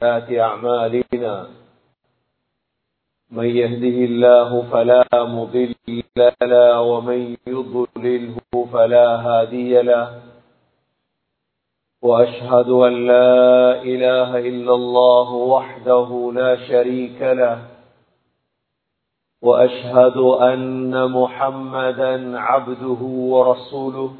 سيئات أعمالنا من يهده الله فلا مضل له ومن يضلله فلا هادي له وأشهد أن لا إله إلا الله وحده لا شريك له وأشهد أن محمدا عبده ورسوله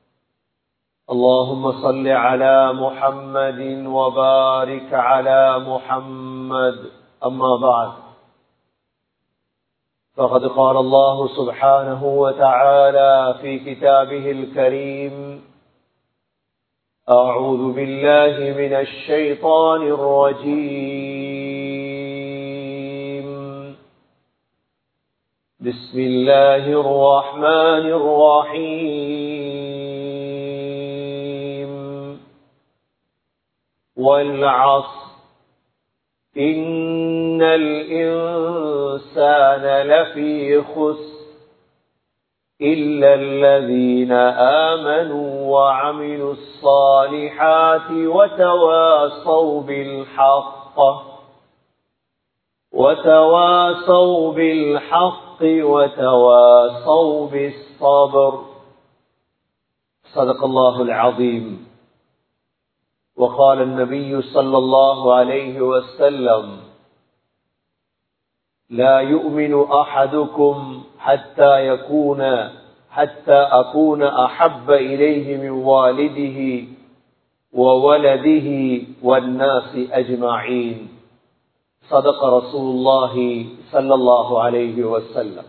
اللهم صل على محمد وبارك على محمد أما بعد فقد قال الله سبحانه وتعالى في كتابه الكريم أعوذ بالله من الشيطان الرجيم بسم الله الرحمن الرحيم والعصر إن الإنسان لفي خسر إلا الذين آمنوا وعملوا الصالحات وتواصوا بالحق وتواصوا بالحق وتواصوا بالصبر صدق الله العظيم وقال النبي صلى الله عليه وسلم لا يؤمن أحدكم حتى يكون حتى أكون أحب إليه من والده وولده والناس أجمعين صدق رسول الله صلى الله عليه وسلم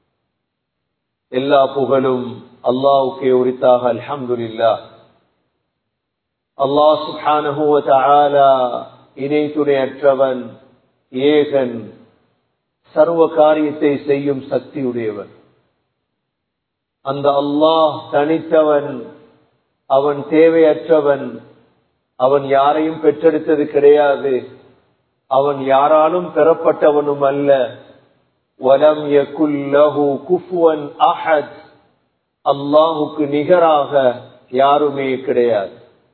எல்லா புகழும் அல்லாவுக்கே உரித்தாக அல்ஹம்துலில்லா அல்லாஹ் சுப்ஹானஹு வ தஆலா இணை துணையற்றவன் ஏகன் சர்வ காரியத்தை செய்யும் சக்தியுடையவன் அந்த அல்லாஹ் தனித்தவன் அவன் தேவையற்றவன் அவன் யாரையும் பெற்றெடுத்தது கிடையாது அவன் யாராலும் பெறப்பட்டவனும் அல்ல வலம் யகுல்லஹு குஃபுவன் அஹத் அல்லாஹுக்கு நிகராக யாருமே கிடையாது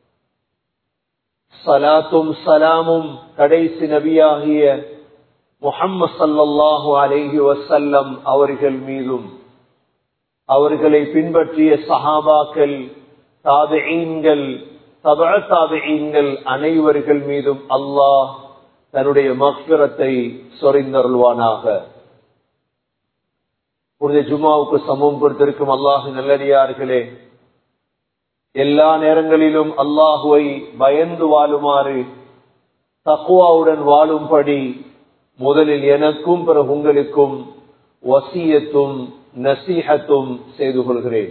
சலாத்தும் சலாமும் கடைசி நபியாகிய முஹம்மது சல்லாஹு அலேஹி வசல்லம் அவர்கள் மீதும் அவர்களை பின்பற்றிய சஹாபாக்கள் தாபெயீன்கள் தப தாபெயீன்கள் அனைவர்கள் மீதும் அல்லாஹ் தன்னுடைய மக்பிரத்தை சொறிந்தருள்வானாக புனித ஜுமாவுக்கு சமம் கொடுத்திருக்கும் அல்லாஹு நல்லடியார்களே எல்லா நேரங்களிலும் அல்லாஹுவை பயந்து வாழுமாறு தக்குவாவுடன் வாழும்படி முதலில் எனக்கும் பிறகு உங்களுக்கும் வசியத்தும் நசீகத்தும் செய்து கொள்கிறேன்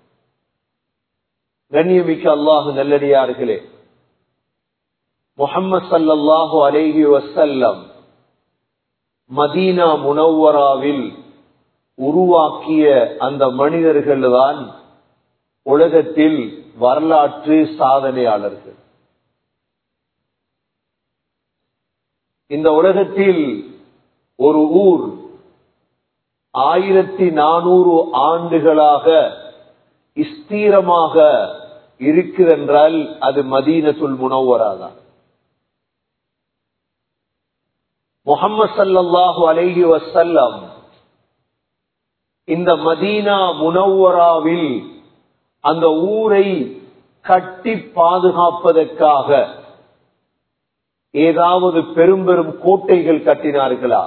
கண்ணியமிக்க அல்லாஹு நல்லடியார்களே முகம்மது சல்லாஹு அலேஹி வசல்லம் மதீனா முனவராவில் உருவாக்கிய அந்த மனிதர்கள் தான் உலகத்தில் வரலாற்று சாதனையாளர்கள் இந்த உலகத்தில் ஒரு ஊர் ஆயிரத்தி நானூறு ஆண்டுகளாக ஸ்தீரமாக இருக்குதென்றால் அது மதீனத்துல் முனவராதான் முகம்மது சல்லாஹூ அலஹி வசல்லம் இந்த மதீனா முனவராவில் அந்த ஊரை கட்டி பாதுகாப்பதற்காக ஏதாவது பெரும் பெரும் கோட்டைகள் கட்டினார்களா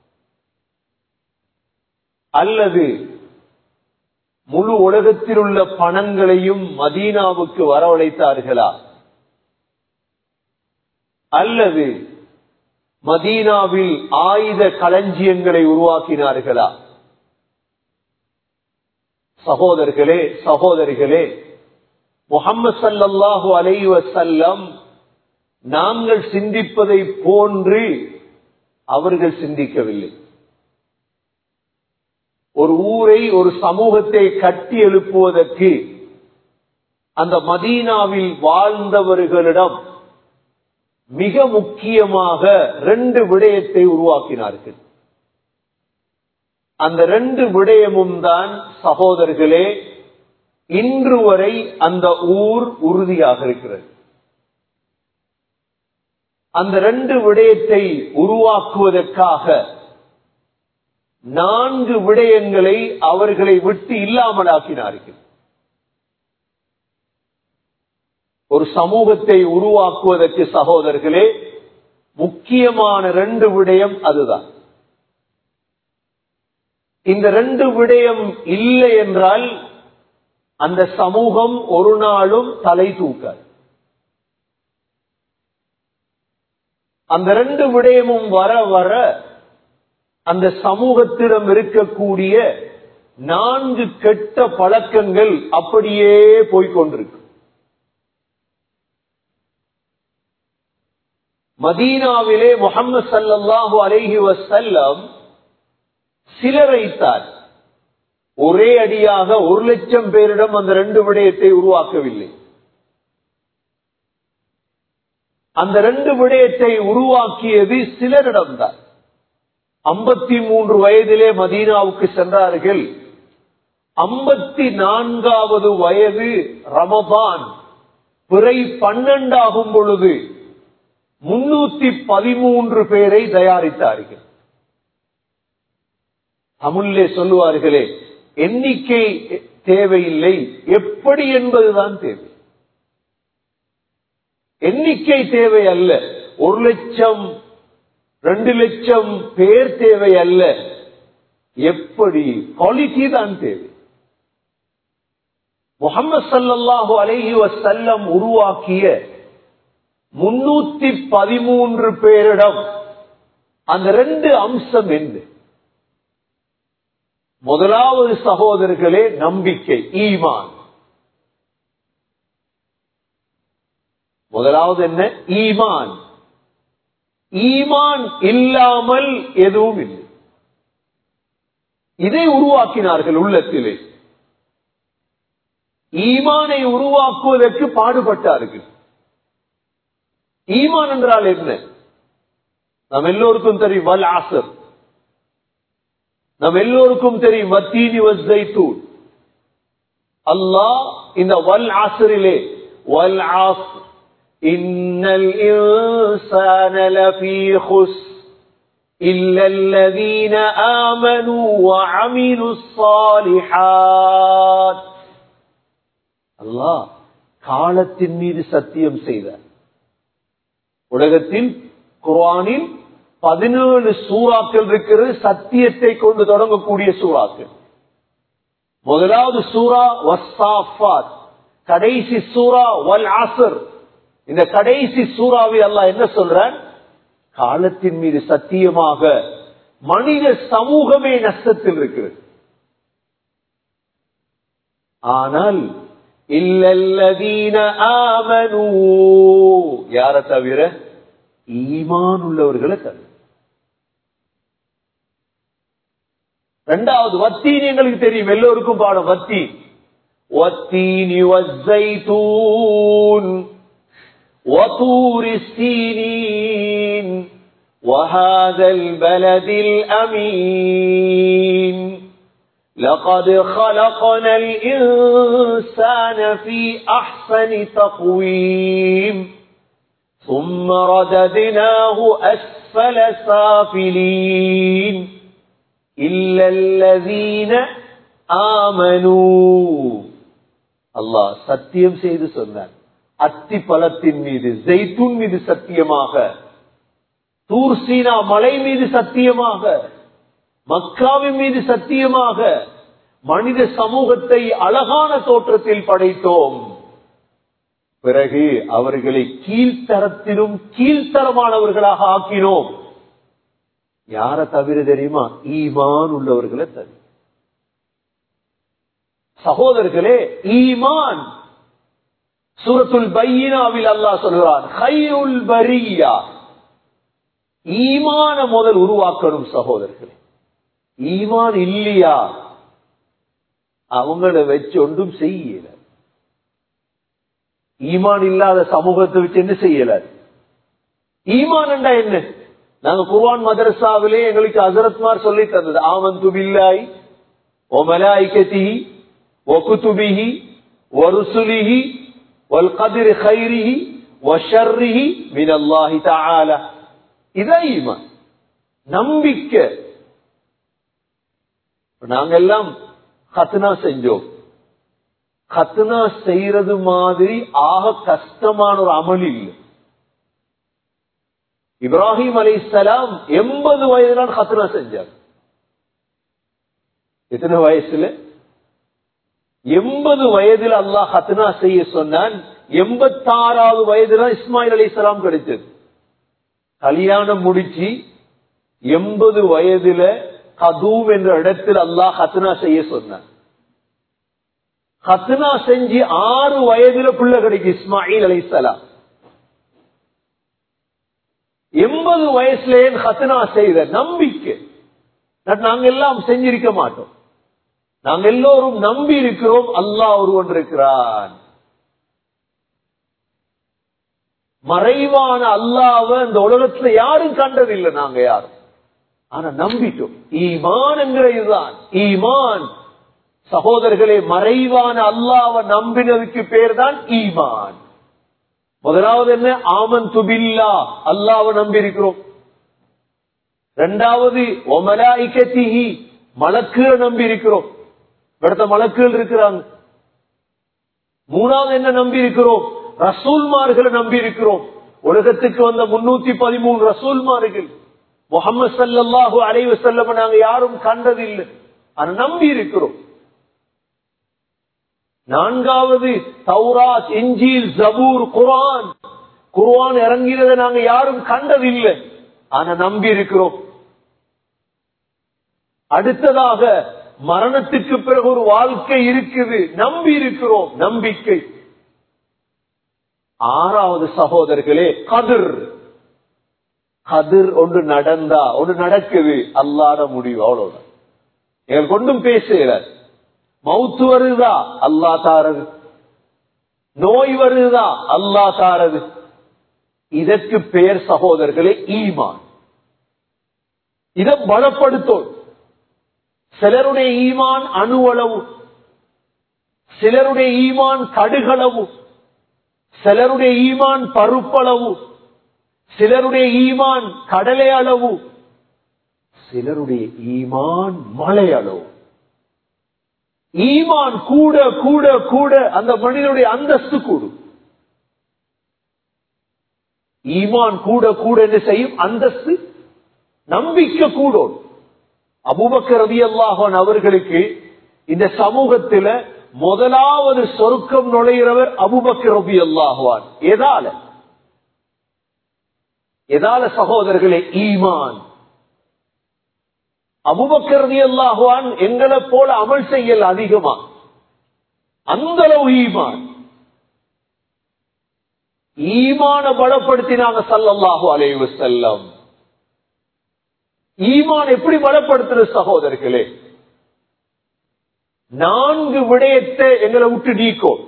அல்லது முழு உலகத்தில் உள்ள பணங்களையும் மதீனாவுக்கு வரவழைத்தார்களா அல்லது மதீனாவில் ஆயுத களஞ்சியங்களை உருவாக்கினார்களா சகோதரர்களே சகோதரிகளே முகம்மது சல்லாஹூ அலை வசல்லம் நாங்கள் சிந்திப்பதை போன்று அவர்கள் சிந்திக்கவில்லை ஒரு ஊரை ஒரு சமூகத்தை கட்டி எழுப்புவதற்கு அந்த மதீனாவில் வாழ்ந்தவர்களிடம் மிக முக்கியமாக ரெண்டு விடயத்தை உருவாக்கினார்கள் அந்த ரெண்டு விடயமும் தான் சகோதரர்களே இன்று வரை அந்த ஊர் உறுதியாக இருக்கிறது அந்த ரெண்டு விடயத்தை உருவாக்குவதற்காக நான்கு விடயங்களை அவர்களை விட்டு இல்லாமலாக்கினார்கள் ஒரு சமூகத்தை உருவாக்குவதற்கு சகோதரர்களே முக்கியமான ரெண்டு விடயம் அதுதான் இந்த ரெண்டு விடயம் இல்லை என்றால் அந்த சமூகம் ஒரு நாளும் தலை தூக்காது அந்த ரெண்டு விடயமும் வர வர அந்த சமூகத்திடம் இருக்கக்கூடிய நான்கு கெட்ட பழக்கங்கள் அப்படியே போய்கொண்டிருக்கு மதீனாவிலே முகமது சல்லாஹு அலைஹி வசல்லம் சிலரைத்தார் ஒரே அடியாக ஒரு லட்சம் பேரிடம் அந்த ரெண்டு விடயத்தை உருவாக்கவில்லை அந்த ரெண்டு விடயத்தை உருவாக்கியது சிலரிடம்தான் ஐம்பத்தி மூன்று வயதிலே மதீனாவுக்கு சென்றார்கள் ஐம்பத்தி நான்காவது வயது ரமபான் பிறை பன்னெண்டாகும் பொழுது முன்னூத்தி பதிமூன்று பேரை தயாரித்தார்கள் தமிழிலே சொல்லுவார்களே எண்ணிக்கை தேவையில்லை எப்படி என்பதுதான் தேவை எண்ணிக்கை தேவை அல்ல ஒரு லட்சம் ரெண்டு லட்சம் பேர் தேவை அல்ல எப்படி குவாலிட்டி தான் தேவை முகமது சல்லாஹூ அலஹி வசல்லம் உருவாக்கிய முன்னூத்தி பதிமூன்று பேரிடம் அந்த ரெண்டு அம்சம் என்ன முதலாவது சகோதரர்களே நம்பிக்கை ஈமான் முதலாவது என்ன ஈமான் ஈமான் இல்லாமல் எதுவும் இல்லை இதை உருவாக்கினார்கள் உள்ளத்திலே ஈமானை உருவாக்குவதற்கு பாடுபட்டார்கள் ஈமான் என்றால் என்ன நம் எல்லோருக்கும் தெரியும் வல் ஆசர் நம் எல்லோருக்கும் தெரியும் வத்தீனி வஸ்தைத்தூன் அல்லாஹ் இந்த வல் ஆசரிலே வல் ஆஸ் إن الإنسان لفي خسر إلا الذين آمنوا وعملوا الصالحات அல்லாஹ் காலத்தின் மீது சத்தியம் செய்தார் உலகத்தில் குர்ஆனில் பதினேழு சூறாக்கள் இருக்கிறது சத்தியத்தை கொண்டு தொடங்கக்கூடிய சூறாக்கள் முதலாவது சூரா வஸ்ஸாஃபாத் கடைசி சூரா வல் ஆசர் இந்த கடைசி சூறாவை அல்லாஹ் என்ன சொல்றான் காலத்தின் மீது சத்தியமாக மனித சமூகமே நஷ்டத்தில் இருக்கிறது ஆனால் இல்லல்லதீன ஆமனூ யார தவிர ஈமான் உள்ளவர்களை தவிர ரெண்டாவது வத்தீன் எங்களுக்கு தெரியும் எல்லோருக்கும் பாடம் வத்தி வத்தீனி வஸ்ஸைத்தூன் وطور السينين وهذا البلد الأمين لقد خلقنا الإنسان في أحسن تقويم ثم رددناه أسفل سافلين إلا الذين آمنوا الله சத்தியம் செய்து சொன்னார் அத்தி பழத்தின் மீது ஜெய்தூன் மீது சத்தியமாக தூர் சீனா மலை மீது சத்தியமாக மக்காவின் மீது சத்தியமாக மனித சமூகத்தை அழகான தோற்றத்தில் படைத்தோம் பிறகு அவர்களை கீழ்த்தரத்திலும் கீழ்த்தரமானவர்களாக ஆக்கினோம் யார தவிர தெரியுமா ஈமான் உள்ளவர்களை தவிர சகோதரர்களே ஈமான் சூரத்துல் பையினாவில் அல்லாஹ் சொல்கிறான் ஹைருல் பரியா ஈமான முதல் உருவாக்கணும் சகோதரர்களே ஈமான் இல்லையா அவங்கள வச்சு ஒன்றும் செய்யல ஈமான் இல்லாத சமூகத்தை வச்சு என்ன செய்யல ஈமான் என்றா என்ன நாங்க குர்வான் மதரசாவிலே எங்களுக்கு அசரத்மார் சொல்லி தந்தது ஆமன் துபில்லாய் ஓ மலாய்கத்திஹி ஒ குத்துபிஹி ஒ ருசுலிஹி والقدر خيره وشره من الله تعالى இதான் ஈமான் நம்பிக்கை நாங்க எல்லாம் கத்னா செஞ்சோம் கத்னா செய்யறது மாதிரி ஆக கஷ்டமான ஒரு அமல் இல்லை இப்ராஹிம் அலி இஸ்லாம் எண்பது வயதுல கத்னா செஞ்சார் எத்தனை வயசுல எண்பது வயதுல அல்லாஹ் ஹத்னா செய்ய சொன்னான் எண்பத்தாறாவது வயதுல இஸ்மாயில் அலி இஸ்லாம் கிடைச்சது கல்யாணம் முடிச்சு எண்பது வயதுல கதூம் என்ற இடத்தில் அல்லாஹ் ஹத்னா செய்ய சொன்னான் ஹத்னா செஞ்சு ஆறு வயதுல பிள்ளை கிடைக்கும் இஸ்மாயில் அலி இஸ்லாம் எண்பது வயசுல ஹத்னா செய்த நம்பிக்கை நாங்க எல்லாம் செஞ்சிருக்க மாட்டோம் நாங்க எல்லோரும் நம்பி இருக்கிறோம் அல்லாஹ் ஒருவன் இருக்கிறான் மறைவான அல்லாவ இந்த உலகத்துல யாரும் கண்டதில்லை நாங்க யாரும் ஆனா நம்பிட்டோம் ஈமான் என்கிற இதுதான் ஈமான் சகோதரர்களே மறைவான அல்லாவ நம்பினதுக்கு பேர் தான் ஈமான் முதலாவது என்ன ஆமன் துபில்லா அல்லாவ நம்பி இருக்கிறோம் ரெண்டாவது ஒமலாய்கத்திஹி மலக்குகளை நம்பி இருக்கிறோம் அடுத்த மலக்குகள் இருக்கிறாங்க மூணாவது என்ன நம்பி இருக்கிறோம் ரசூல்மார்களை நம்பி இருக்கிறோம் உலகத்துக்கு வந்த முன்னூத்தி பதிமூணு ரசூல்மார்கள் முகமது சல்லாஹு அலைவு செல்லம் நாங்க யாரும் கண்டதில்லை ஆனா நம்பி இருக்கிறோம் நான்காவது தௌராத் இஞ்சில் ஜபூர் குரான் குர்ஆன் இறங்கிறத நாங்க யாரும் கண்டதில்லை ஆனா நம்பி இருக்கிறோம் அடுத்ததாக மரணத்துக்கு பிறகு ஒரு வாழ்க்கை இருக்குது நம்பி இருக்கிறோம் நம்பிக்கை ஆறாவது சகோதரர்களே கதிர் கதிர் ஒன்று நடந்தா ஒன்று நடக்குது அல்லாத முடிவு அவ்வளவுதான் எங்களுக்கு கொண்டும் பேசுகிற மவுத்து வருதா அல்லா தாரது நோய் வருதா அல்லா தாரது இதற்கு பெயர் சகோதரர்களே ஈமான் இதை பலப்படுத்தும் சிலருடைய ஈமான் அணுவளவு சிலருடைய ஈமான் கடுகளவு சிலருடைய ஈமான் பருப்பளவு சிலருடைய ஈமான் கடலை அளவு சிலருடைய ஈமான் மலை அளவு ஈமான் கூட கூட கூட அந்த மனிதனுடைய அந்தஸ்து கூடும் ஈமான் கூட கூட என்ன செய்யும் அந்தஸ்து நம்பிக்கை கூடும் அபுபக்கர் ரவி அல்லாஹான் அவர்களுக்கு இந்த சமூகத்தில முதலாவது சொருக்கம் நுழைகிறவர் அபுபக்கர் ரபி அல்லாஹுவான் எதால எதால சகோதரர்களே ஈமான் அபுபக்கர் ரவி அல்லாஹுவான் எங்களை போல அமல் செய்யல் அதிகமா அந்த அளவு ஈமான் ஈமான பலப்படுத்தினாங்க சல்லல்லாஹு அலைவு செல்லம் ஈமான் எப்படி பலப்படுத்துறது சகோதரர்களே நான்கு விடயத்தை எங்களை விட்டு நீக்கும்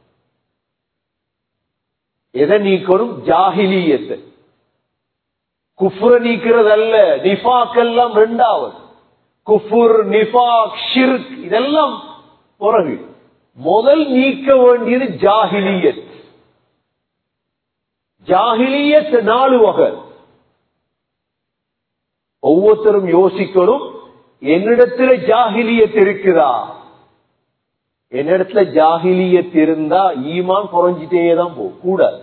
எதை நீக்கணும் ஜாகிலியத்தை குஃபுர நீக்கிறது அல்ல நிஃபாக் எல்லாம் ரெண்டாவது குஃபுர் நிஃபாக் ஷிர்க் இதெல்லாம் பிறகு முதல் நீக்க வேண்டியது ஜாகிலியத் ஜாகிலியத் நாலு வகை ஒவ்வொருத்தரும் யோசிக்கணும் என்னிடத்துல ஜாகிலியத் இருக்குதா என்னிடத்துல ஜாகிலியத் இருந்தா ஈமான் குறைஞ்சிட்டே தான் போகும் கூடாது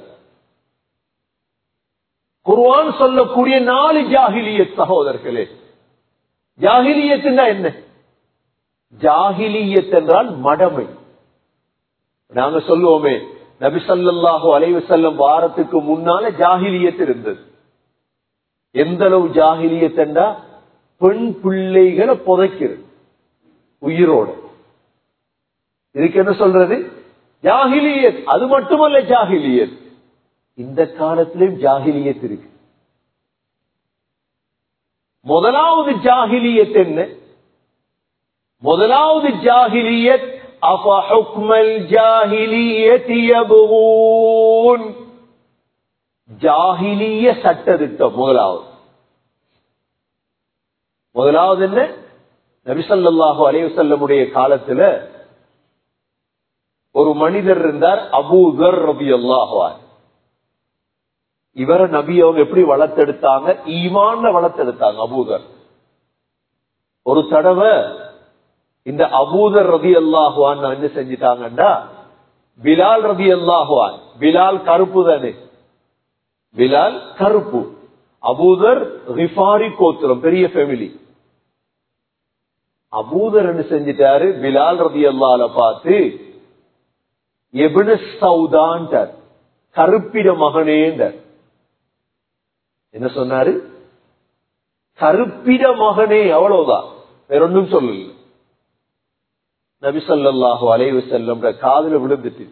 குர்வான் சொல்லக்கூடிய நாலு ஜாகிலியத் சகோதரர்களே ஜாகிலியத் என்ன ஜாகிலியத் என்றால் மடமை நாங்க சொல்லுவோமே நபி சல்லாஹு அலைவு செல்லம் வாரத்துக்கு முன்னால ஜாகிலியத் இருந்தது எந்த அளவு ஜாகிலியத் என்றா பெண் பிள்ளைகளை புதைக்கிறது உயிரோட இதுக்கு என்ன சொல்றது ஜாகிலியத் அது மட்டுமல்ல ஜாகிலியத் இந்த காலத்திலும் ஜாகிலியத் இருக்கு முதலாவது ஜாகிலியத் என்ன முதலாவது ஜாகிலியத் அஃபஹுக்மல் ஜாஹிலியத் யபூன் ஜாகிலிய சட்டத்திட்டம் முதலாவது முதலாவது என்ன நபிசல்லாஹு அலைவசல்லமுடைய காலத்துல ஒரு மனிதர் இருந்தார் அபூதர் ரபி அல்லாஹுவார் இவரை நபி அவங்க எப்படி வளர்த்தெடுத்தாங்க ஈமான்ல வளர்த்தெடுத்தாங்க அபூதர் ஒரு தடவை இந்த அபூதர் ரதி அல்லாஹுவான் என்ன செஞ்சிட்டாங்கண்டா பிலால் ரதி அல்லாஹுவான் பிலால் கருப்பு தானே பிலால் கருப்பு அபூதர் ரிஃபாரி கோத்திரம் பெரிய ஃபேமிலி அபூதர் என்ன செஞ்சிட்டாரு பிலால் ரதி அல்லால பார்த்து எபின சவுதான்டார் கருப்பிட மகனேண்டார் என்ன சொன்னாரு கருப்பிட மகனே அவ்வளவுதான் வேற ஒன்றும் சொல்லல நபி சொல்லாஹு அலைவு செல்லம் காதுல விழுந்துட்டு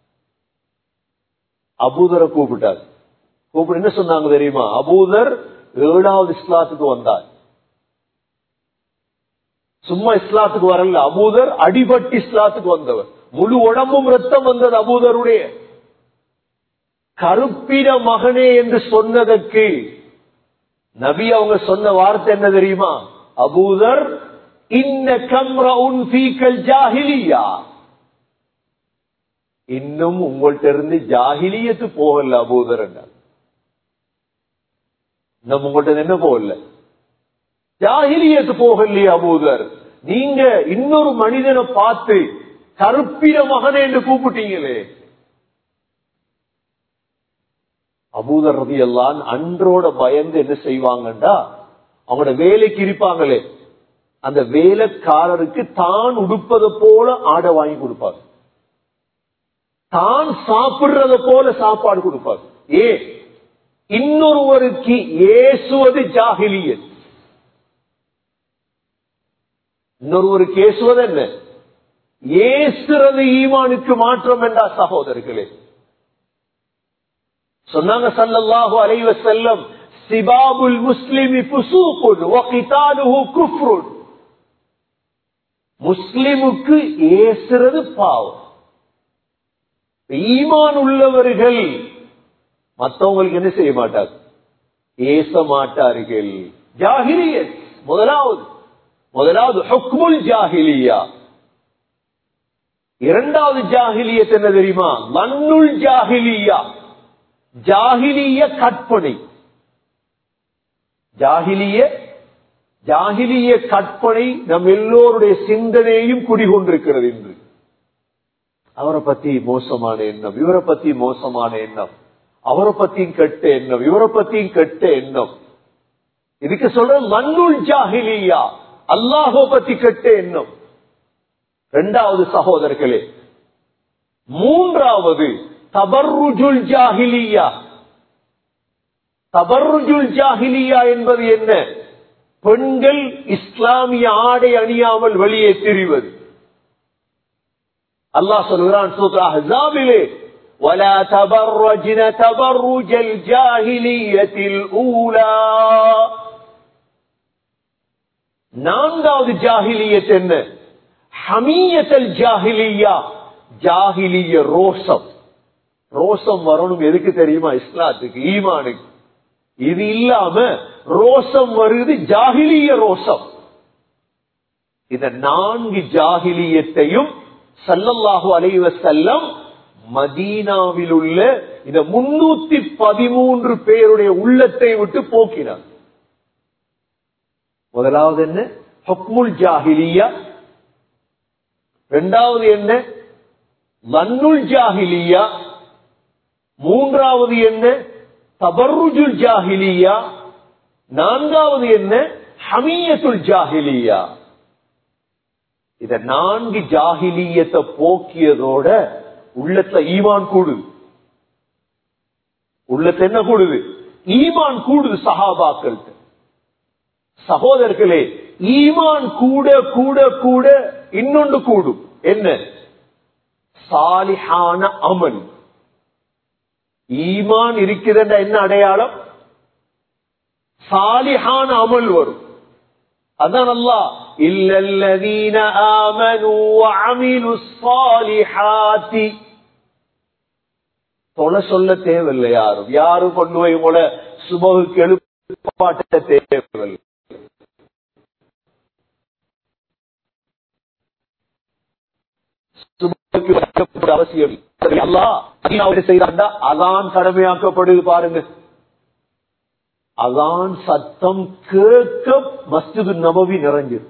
அபூதரை கூப்பிட்டார் கூப்பிட்டு என்ன சொன்னாங்க தெரியுமா அபூதர் ஏழாவது இஸ்லாத்துக்கு வந்தார் சும்மா இஸ்லாத்துக்கு வரல அபூதர் அடிபட்டு இஸ்லாத்துக்கு வந்தவர் முழு உடம்பும் ரத்தம் வந்தது அபூதருடைய கருப்பிட மகனே என்று சொன்னதற்கு நபி அவங்க சொன்ன வார்த்தை என்ன தெரியுமா அபூதர் இன்ன கம்ர உன் ஃபீக்கல் ஜாஹிலியா இன்னும் உங்கள்ட்ட இருந்து ஜாகிலியத்து போகல அபூதர் என்றார் இன்னும் உங்கள்ட்ட என்ன போகல ஜாகிலியத்து போகலையே அபூதர் நீங்க இன்னொரு மனிதனை பார்த்து கருப்பிட மகனே என்று கூப்பிட்டீங்களே அபூதர் ரதி எல்லாம் அன்றோட பயந்து என்ன செய்வாங்கண்டா அவங்களோட வேலைக்கு இருப்பாங்களே அந்த வேலைக்காரருக்கு தான் உடுப்பதை போல ஆடை வாங்கி கொடுப்பாங்க தான் சாப்பிடுறத போல சாப்பாடு கொடுப்பாங்க ஏ இன்னொருவருக்கு ஏசுவது ஜாகிலியத் இன்னொருவருக்கு ஏசுவது என்ன ஏசுறது ஈமானுக்கு மாற்றம் என்றா சகோதரர்களே சொன்னாங்க சல்லல்லாஹு அலைவ செல்லம் சிபாபுல் முஸ்லிமி புசூக்குன் வகிதாலுஹு குஃப்ருன் முஸ்லிமுக்கு ஏசுறது பாவம் ஈமான் உள்ளவர்கள் மற்றவங்களுக்கு என்ன செய்ய மாட்டார் ஏச மாட்டார்கள் ஜாகிலியத் முதலாவது முதலாவது ஹுக்முல் ஜாகிலியா இரண்டாவது ஜாகிலியத் என்ன தெரியுமா மண்ணுள் ஜாகிலியா ஜாகிலிய கற்பனை ஜாகிலிய ஜாகிலிய கற்பனை நம் எல்லோருடைய சிந்தனையும் குடிகொண்டிருக்கிறது என்று அவரை பத்தி மோசமான எண்ணம் இவரை பத்தி மோசமான எண்ணம் அவரை பத்தியும் கெட்ட எண்ணம் இவரை பத்தியும் கெட்ட எண்ணம் இதுக்கு சொல்ற மண்ணுள் ஜாகிலியா அல்லாஹோ பத்தி கெட்ட எண்ணம் இரண்டாவது சகோதரர்களே மூன்றாவது தபர்ருஜுல் ஜாகிலியா தபர்ருஜுல் ஜாகிலியா என்பது என்ன பெண்கள் இஸ்லாமிய ஆடை அணியாமல் வெளியே திரிவது அல்லாஹ் சொல்கிறான் அஹ்ஸாபிலே ولا تبرجن تبرج الجاهلية الأولى நான்காவது ஜாகிலியத் என்ன ஹமியத்தல் ஜாகிலியா ஜாகிலிய ரோசம் ரோசம் வரணும் எதுக்கு தெரியுமா இஸ்லாத்துக்கு ஈமானுக்கு இது இல்லாம ரோசம் வருது ஜாகிலிய ரோசம் இந்த நான்கு ஜாகிலியத்தையும் சல்லல்லாஹு அலைவ செல்லம் மதீனாவில் உள்ள இந்த முன்னூத்தி பதிமூன்று பேருடைய உள்ளத்தை விட்டு போக்கினார் முதலாவது என்ன ஹக்முல் ஜாகிலியா இரண்டாவது என்ன மன்னுல் ஜாகிலியா மூன்றாவது என்ன தபர்ருஜுல் ஜாகிலியா நான்காவது என்ன ஹமியத்துல் ஜாகிலியா இத நான்கு ஜாகிலியத்தை போக்கியதோட உள்ளத்துல ஈமான் கூடுது உள்ளத்துல என்ன கூடுது ஈமான் கூடுது சஹாபாக்கள் சகோதரர்களே ஈமான் கூட கூட கூட இன்னொன்று கூடும் என்ன சாலிஹான அமல் ஈமான் இருக்கிறதா என்ன அடையாளம் சாலிஹான அமல் வரும் அதான் அல்லா இல்லல்லதீன ஆமனு வஅமிலு ஸாலிஹாத்தி தொலை சொல்ல தேவையில்லை யாரும் யாரும் கொண்டு போய் உங்கள சுபகுக்கு எழுப்பாட்ட தேவையில்லை சுபகுக்கு வைக்கப்பட அவசியம் அல்லா செய்தாண்டா அதான் கடமையாக்கப்படுது பாருங்க அதான் சத்தம் கேட்க மஸ்ஜிது நபவி நிறைஞ்சது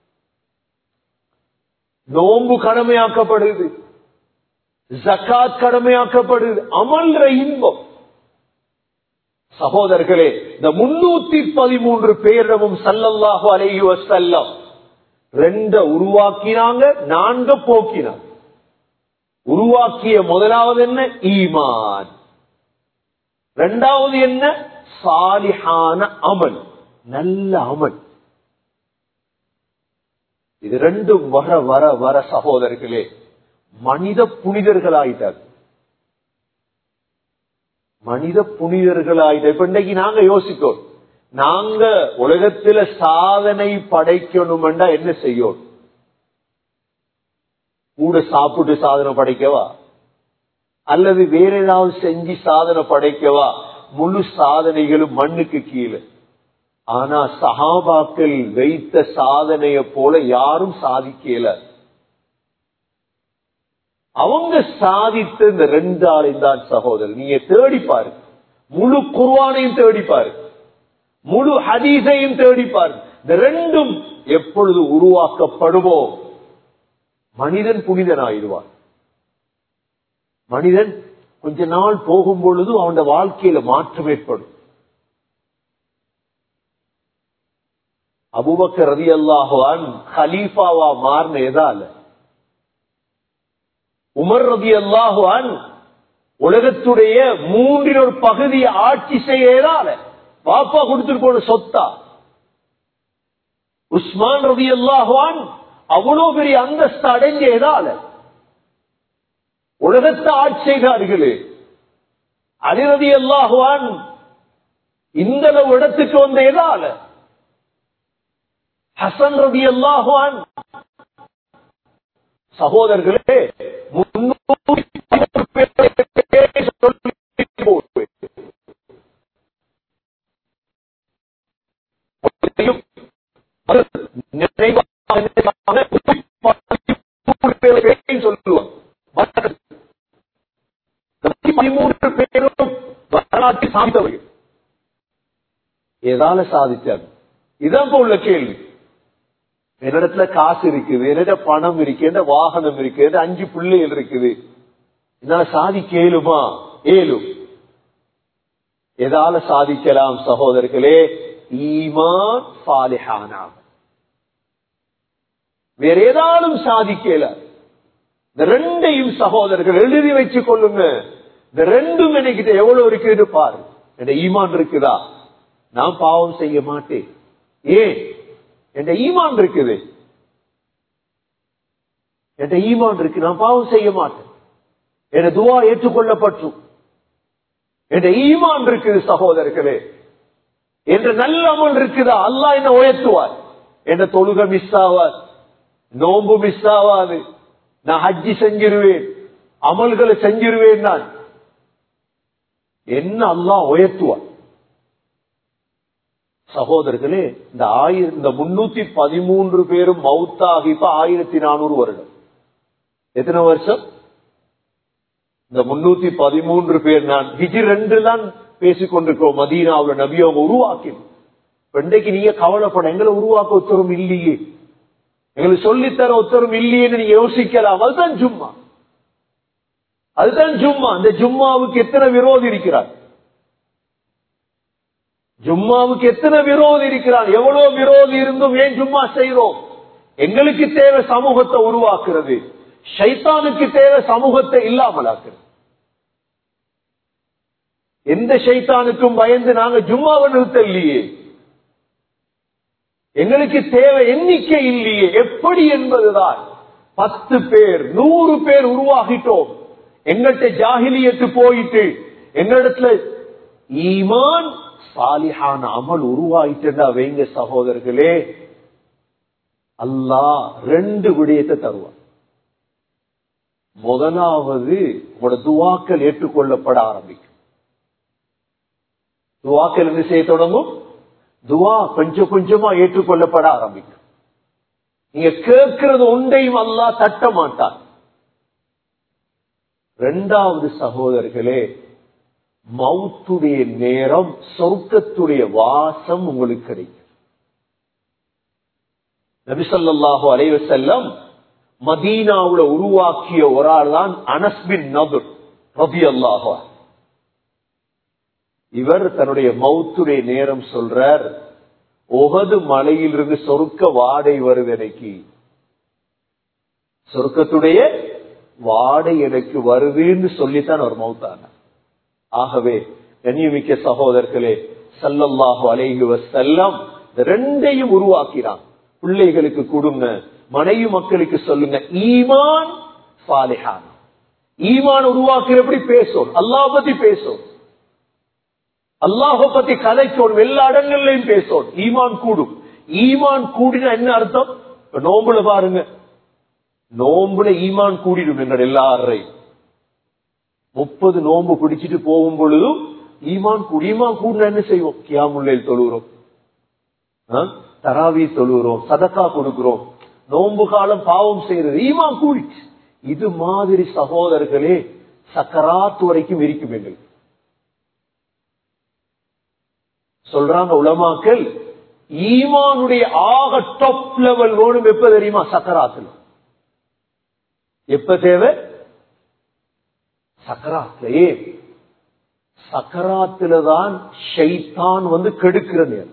நோன்பு கடமையாக்கப்படுது ஜக்காத் கடமையாக்கப்படுது அமல்ற இன்பம் சகோதரர்களே இந்த முன்னூத்தி பதிமூன்று பேரிடமும் சல்லல்லாஹு அலைஹி வஸல்லம் ரெண்ட உருவாக்கினாங்க நான்க போக்கினாங்க உருவாக்கிய முதலாவது என்ன ஈமான் ரெண்டாவது என்ன சாலிஹான அமல் நல்ல அமல் இது ரெண்டும் வர வர வர சகோதரர்களே மனித புனிதர்களாயிட்டார் மனித புனிதர்களாயிட்ட இப்ப இன்னைக்கு நாங்க யோசிக்கோம் நாங்க உலகத்துல சாதனை படைக்கணும்டா என்ன செய்யும் கூட சாப்பிட்டு சாதனை படைக்கவா அல்லது வேற ஏதாவது செஞ்சு சாதனை படைக்கவா முழு சாதனைகளும் மண்ணுக்கு கீழே ஆனா சஹாபாக்கள் வைத்த சாதனைய போல யாரும் சாதிக்கல அவங்க சாதித்த இந்த ரெண்டு ஆளையும் தான் சகோதரர் நீங்க தேடி பாரு முழு குர்வானையும் தேடி பாரு முழு ஹதீஸையும் தேடி பாரு இந்த ரெண்டும் எப்பொழுது உருவாக்கப்படுமோ மனிதன் புனிதனாயிடுவான் மனிதன் கொஞ்ச நாள் போகும் பொழுது அவன் வாழ்க்கையில மாற்றம் ஏற்படும் அபுபக்கர் ரதி அல்லாஹான் ஹலீஃபாவா மாறின எதால உமர் ரதி அல்லாஹான் உலகத்துடைய மூன்றில் ஒரு பகுதியை ஆட்சி செய்ய எதால பாப்பா கொடுத்துட்டு போன சொத்தா உஸ்மான் ரதி அல்லாஹான் அவ்வளவு பெரிய அந்தஸ்து அடைஞ்ச எதால உலகத்தை ஆட்சி செய்தார்களே அதிரதி அல்லாஹுவான் இந்த அளவு இடத்துக்கு வந்த எதால ஹசன் ரதி அல்லாஹுவான் சகோதரர்களே சொல்லுவான் பதிமூன்று பேரும் வரலாற்று சார்ந்தவர்கள் ஏதால சாதிச்சாங்க இதான் இப்ப உள்ள கேள்வி என்னிடத்துல காசு இருக்குது என்னிட பணம் இருக்கு என்ன வாகனம் இருக்கு என்ன அஞ்சு பிள்ளைகள் இருக்குது என்னால சாதிக்க ஏழுமா ஏழும் எதால சாதிக்கலாம் சகோதரர்களே ஈமான் சாலிஹானா வேற ஏதாலும் சாதிக்கல இந்த ரெண்டையும் சகோதரர்கள் எழுதி வச்சுக் கொள்ளுங்க இந்த ரெண்டும் என்கிட்ட எவ்வளவு இருக்குது பாரு என் ஈமான் இருக்குதா நான் பாவம் செய்ய மாட்டேன் ஏன் என் ஈமான் இருக்குது என் ஈமான் இருக்கு நான் பாவம் செய்ய மாட்டேன் என் துவா ஏற்றுக்கொள்ளப்பட்டும் என் ஈமான் இருக்குது சகோதரர்களே என்ற நல்ல அமல் இருக்குதா அல்லா என்ன உயர்த்துவார் என் தொழுக மிஸ் ஆவார் நோம்பு மிஸ் ஆவாது நான் ஹஜ்ஜி செஞ்சிருவேன் அமல்களை செஞ்சிருவேன் நான் என்ன அல்லா உயர்த்துவார் சகோதரர்களே இந்த ஆயிரம் இந்த முன்னூத்தி பதிமூன்று பேரும் மவுத்தாகி இப்ப ஆயிரத்தி நானூறு வருடம் எத்தனை வருஷம் இந்த முன்னூத்தி பதிமூன்று பேர் நான் ஹிஜி ரெண்டு தான் பேசிக் கொண்டிருக்கோம் மதீனாவுல நபி அவங்க உருவாக்கி இன்றைக்கு நீங்க கவலைப்பட எங்களை உருவாக்க ஒத்தரும் இல்லையே எங்களுக்கு சொல்லித்தர ஒத்தரும் இல்லையேன்னு நீங்க யோசிக்கலாம் அதுதான் ஜும்மா அதுதான் ஜும்மா அந்த ஜும்மாவுக்கு எத்தனை விரோதி இருக்கிறார் ஜும்மாவுக்கு எத்தனை விரோதி இருக்கிறார் எவ்வளவு விரோதி இருந்தும் ஏன் ஜும்மா செய்யறோம் எங்களுக்கு தேவை சமூகத்தை உருவாக்குறது ஷைத்தானுக்கு தேவை சமூகத்தை இல்லாமலாக்குறது எந்த ஷைத்தானுக்கும் பயந்து நாங்க ஜும்மாவை நிறுத்த இல்லையே எங்களுக்கு தேவை எண்ணிக்கை இல்லையே எப்படி என்பதுதான் பத்து பேர் நூறு பேர் உருவாகிட்டோம் எங்கள்கிட்ட ஜாகிலியத்து போயிட்டு எங்களிடத்துல ஈமான் சாலிஹான அமல் உருவாயிட்டா வைங்க சகோதரர்களே அல்லாஹ் ரெண்டு விடயத்தை தருவார் முதலாவது உங்களோட துவாக்கள் ஏற்றுக்கொள்ளப்பட ஆரம்பிக்கும் துவாக்கள் என்ன செய்ய தொடங்கும் துவா கொஞ்சம் கொஞ்சமா ஏற்றுக்கொள்ளப்பட ஆரம்பிக்கும் நீங்க கேட்கிறது ஒன்றையும் அல்லா தட்ட மாட்டார் ரெண்டாவது சகோதரர்களே மவுத்துடைய நேரம் சொர்க்கத்துடைய வாசம் உங்களுக்கு கிடைக்கும் நபிசல்லாஹு அலைவ செல்லம் மதீனாவுல உருவாக்கிய ஒரு ஆள் தான் அனஸ்பின் நபுர் ரபி அல்லாஹா இவர் தன்னுடைய மவுத்துடைய நேரம் சொல்றார் ஒகது மலையிலிருந்து சொருக்க வாடை வருது எனக்கு சொர்க்கத்துடைய வாடை எனக்கு வருதுன்னு சொல்லித்தான் அவர் மௌத்தான ஆகவே கண்ணியமிக்க சகோதரர்களே சல்லல்லாஹு அலைஹி வசல்லம் ரெண்டையும் உருவாக்கிறான் பிள்ளைகளுக்கு கொடுங்க மனைவி மக்களுக்கு சொல்லுங்க ஈமான் சாலிஹான் ஈமான் உருவாக்குறபடி பேசும் அல்லாஹ் பத்தி பேசும் அல்லாஹ பத்தி கதைச்சோம் எல்லா இடங்கள்லயும் பேசும் ஈமான் கூடும் ஈமான் கூடினா என்ன அர்த்தம் இப்ப நோம்புல பாருங்க நோம்புல ஈமான் கூடிடும் எங்கள் எல்லாரையும் முப்பது நோம்பு பிடிச்சிட்டு போகும் பொழுதும் ஈமான் கூடி ஈமான் கூடினா என்ன செய்வோம் கியாமுல்லையில் தொழுகிறோம் தராவி தொழுகிறோம் சதக்கா கொடுக்கிறோம் நோம்பு காலம் பாவம் செய்யறது ஈமான் கூடிச்சு இது மாதிரி சகோதரர்களே சக்கராத்து வரைக்கும் இருக்கும் எங்களுக்கு சொல்றாங்க உலமாக்கள் ஈமானுடைய ஆக டாப் லெவல் வேணும் எப்ப தெரியுமா சக்கராத்துல எப்ப தேவை சக்கராத்திலே சக்கராத்துல தான் ஷைத்தான் வந்து கெடுக்கிற நேரம்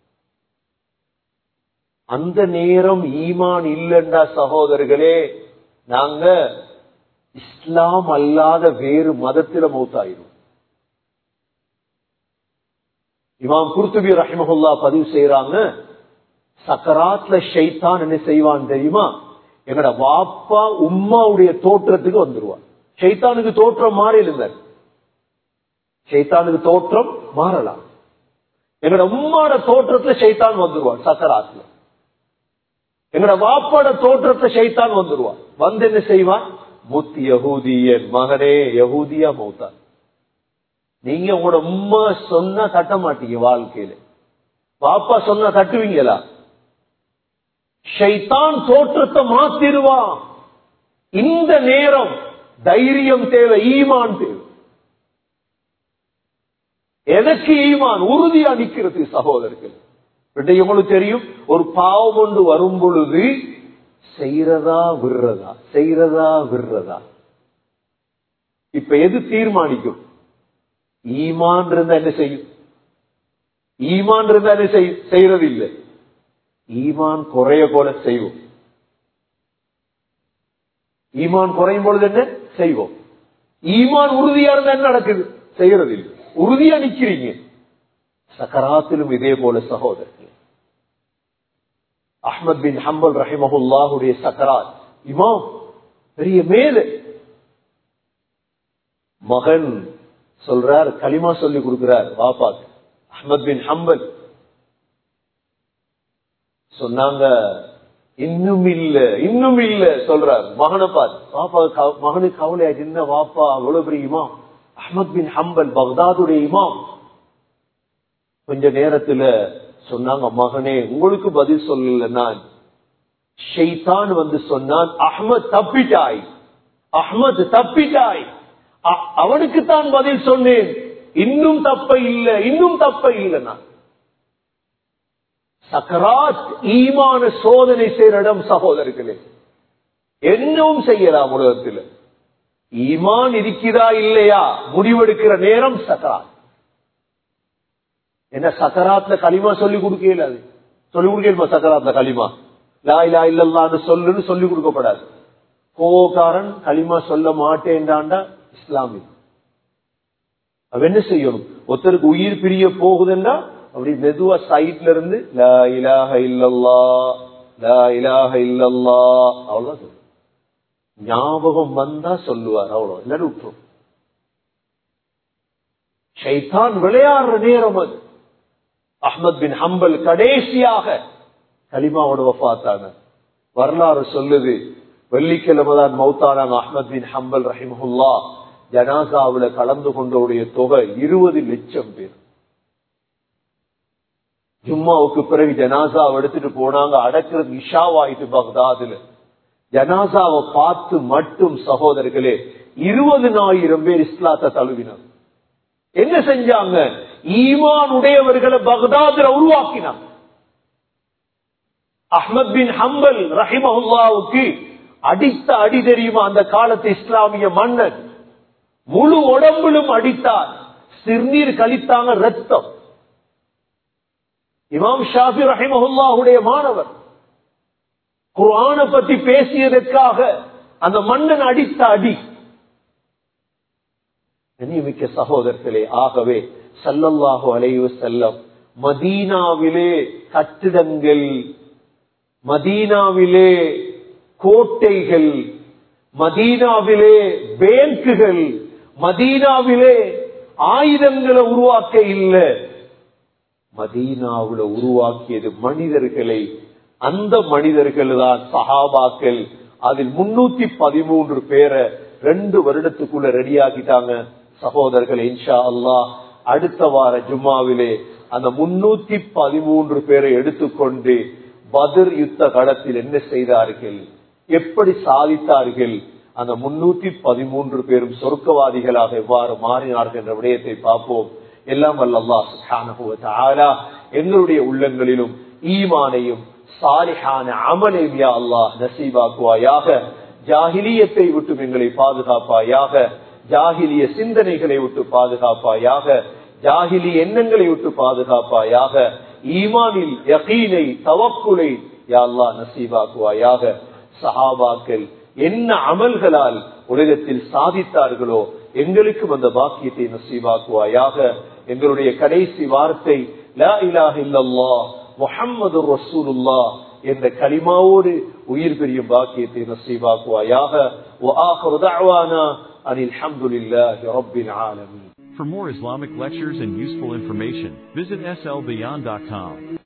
அந்த நேரம் ஈமான் இல்லைண்டா சகோதரர்களே நாங்க இஸ்லாம் அல்லாத வேறு மதத்தில மௌத்தாயிரும் இமாம் குர்துபி ரஹிமஹுல்லா பதிவு செய்யறாங்க சக்கராத்ல ஷைத்தான் என்ன செய்வான் தெரியுமா எங்கட வாப்பா உம்மாவுடைய தோற்றத்துக்கு வந்துருவான் ஷைத்தானுக்கு தோற்றம் மாறி இருந்தார் ஷைத்தானுக்கு தோற்றம் மாறலாம் எங்கட உம்மாட தோற்றத்துல ஷைத்தான் வந்துருவான் சக்கராத்ல எங்கட வாப்பாட தோற்றத்தை ஷைத்தான் வந்துருவான் வந்து என்ன செய்வான் முத்தி யகூதியன் மகனே யகூதியா மௌத்தான் நீங்க உங்களோட உம்மா சொன்னா தட்ட மாட்டீங்க வாழ்க்கையில பாப்பா சொன்னா தட்டுவீங்களா ஷைத்தான் தோற்றத்தை மாத்திருவான் இந்த நேரம் தைரியம் தேவை ஈமான் தேவை எதற்கு ஈமான் உறுதியா நிக்கிறது சகோதரர்கள் உங்களுக்கு தெரியும் ஒரு பாவம் ஒன்று வரும் பொழுது செய்யறதா விடுறதா செய்யறதா விடுறதா இப்ப எது தீர்மானிக்கும் ஈமான் இருந்தா என்ன செய்யும் ஈமான் இருந்தா என்ன செய்யறது இல்லை ஈமான் குறைய போல செய்வோம் ஈமான் குறையும் பொழுது என்ன செய்வோம் ஈமான் உறுதியா இருந்தா என்ன நடக்குது செய்யறது இல்லை உறுதியா நிக்கிறீங்க சக்கராத்திலும் இதே போல சகோதரர்கள் அஹ்மத் பின் ஹம்பல் ரஹிமஹுல்லாஹுடைய சக்கராத் இமாம் பெரிய மேல மகன் சொல்றார் களிமா சொல்லி கொடுக்கிறார் வாப்பாக்கு அஹ்மத் பின் ஹம்பல் சொன்னாங்க இன்னும் இல்ல இன்னும் இல்ல சொல்றார் மகனை பார்த்து பாப்பா மகனுக்கு கவலை என்ன வாப்பா அவ்வளவு பெரிய இமாம் அஹ்மத் பின் ஹம்பல் பக்தாதுடைய இமாம் கொஞ்ச நேரத்துல சொன்னாங்க மகனே உங்களுக்கு பதில் சொல்லல நான் ஷெய்தான் வந்து சொன்னான் அஹ்மத் தப்பிட்டாய் அஹ்மத் தப்பிட்டாய் அவனுக்கு தான் பதில் சொன்னேன் இன்னும் தப்ப இல்ல இன்னும் தப்ப இல்ல நான் சக்கராத் ஈமான சோதனை செய்யற இடம் சகோதரர்களே என்னவும் செய்யலாம் உலகத்தில் ஈமான் இருக்கிறா இல்லையா முடிவெடுக்கிற நேரம் சக்கராத் என்ன சக்கராத்ல களிமா சொல்லி கொடுக்கல அது சொல்லி கொடுக்கலுமா சக்கராத்ல களிமா லா இல்லா இல்லல்லான்னு சொல்லுன்னு சொல்லி கொடுக்கப்படாது கோகாரன் களிமா சொல்ல மாட்டேன்டாண்டா இஸ்லாமிய அவ என்ன செய்யணும் ஒருத்தருக்கு உயிர் பிரிய போகுதுன்னா அப்படி மெதுவா சைட்ல இருந்து லா இலாஹ இல்லல்லா லா இலாஹ இல்லல்லா அவ்வளவுதான் சொல்லு ஞாபகம் வந்தா சொல்லுவார் அவ்வளவு எல்லாரும் விட்டுரும் ஷைத்தான் விளையாடுற நேரம் அது அஹ்மத் பின் ஹம்பல் கடைசியாக கலிமாவோட வஃத்தாங்க வரலாறு சொல்லுது வெள்ளிக்கிழமை தான் மௌத்தானாங்க அஹ்மத் பின் ஹம்பல் ரஹிமஹுல்லா ஜனாசாவுல கலந்து கொண்டவுடைய தொகை இருபது லட்சம் பேர் ஜும்மாவுக்கு பிறகு ஜனாசாவை எடுத்துட்டு போனாங்க அடக்கிறது இஷாவாயிட்டு பக்தாதுல ஜனாசாவை பார்த்து மட்டும் சகோதரர்களே இருபது ஆயிரம் பேர் இஸ்லாத்தை தழுவினார் என்ன செஞ்சாங்க ஈமான் உடையவர்களை பகதாதுல உருவாக்கினாங்க அஹ்மத் பின் ஹம்பல் ரஹிமஹுல்லாவுக்கு அடித்த அடி தெரியுமா அந்த காலத்து இஸ்லாமிய மன்னன் முழு உடம்பிலும் அடித்தார் சிறுநீர் கழித்தாங்க ரத்தம் இமாம் ஷாஃபி ரஹிமஹுல்லாவுடைய மாணவர் குர்ஆன பத்தி பேசியதற்காக அந்த மன்னன் அடித்த அடி கண்ணியமிக்க சகோதரர்களே ஆகவே சல்லல்லாஹு அலைவு செல்லம் மதீனாவிலே கட்டிடங்கள் மதீனாவிலே கோட்டைகள் மதீனாவிலே பேங்குகள் மதீனாவிலே ஆயுதங்களை உருவாக்க இல்லை மதீனாவுல உருவாக்கியது மனிதர்களை அந்த மனிதர்கள் தான் சஹாபாக்கள் அதில் முன்னூத்தி பதிமூன்று பேரை ரெண்டு வருடத்துக்குள்ள ரெடியாக்கிட்டாங்க சகோதரர்கள் இன்ஷா அல்லாஹ் அடுத்த வார ஜும்மாவிலே அந்த முன்னூத்தி பதிமூன்று பேரை எடுத்துக்கொண்டு பதிர் யுத்த களத்தில் என்ன செய்தார்கள் எப்படி சாதித்தார்கள் அந்த முன்னூத்தி பதிமூன்று பேரும் சொர்க்கவாதிகளாக எவ்வாறு மாறினார்கள் என்ற விடயத்தை பார்ப்போம் எல்லாம் வல்லல்லா சுப்ஹானஹு வ தஆலா எங்களுடைய உள்ளங்களிலும் ஈமானையும் சாலிஹான அமலையும் யா அல்லாஹ் நசீபாக்குவாயாக ஜாஹிலியத்தை விட்டு எங்களை பாதுகாப்பாயாக ஜாகிலிய சிந்தனைகளை விட்டு பாதுகாப்பாயாக ஜாகிலி எண்ணங்களை விட்டு பாதுகாப்பாயாக ஈமானில் யகீனை தவக்குலை யா அல்லாஹ் நசீபாக்குவாயாக சஹாபாக்கள் என்ன அமல்களால் உலகத்தில் சாதித்தார்களோ எங்களுக்கும் அந்த பாக்கியத்தை நசீபாக்குவாயாக எங்களுடைய கடைசி வார்த்தை லா இலாஹ இல்லல்லாஹ் முஹம்மது ரசூலுல்லா என்ற கலிமாவோடு உயிர் பெரியும் பாக்கியத்தை நசீபாக்குவாயாக وآخر دعوانا أن الحمد لله رب العالمين For more Islamic lectures and useful information, visit slbeyond.com.